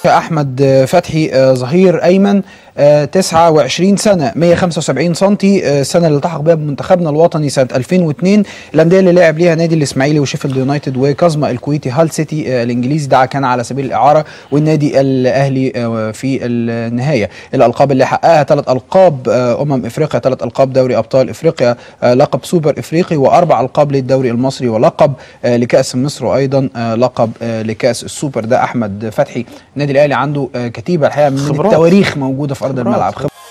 احمد فتحي ظهير ايمن 29 سنه 175 سم السنه اللي التحق بها بمنتخبنا الوطني سنه 2002 الانديه اللي لعب ليها نادي الاسماعيلي وشيفيلد يونايتد وكازما الكويتي هال سيتي الانجليزي ده كان على سبيل الاعاره والنادي الاهلي في النهايه الالقاب اللي حققها ثلاث القاب امم افريقيا ثلاث القاب دوري ابطال افريقيا لقب سوبر افريقي واربع القاب للدوري المصري ولقب لكاس مصر وايضا لقب لكاس السوبر ده احمد فتحي النادي الاهلي عنده كتيبه الحقيقه من التواريخ موجوده في ارض الملعب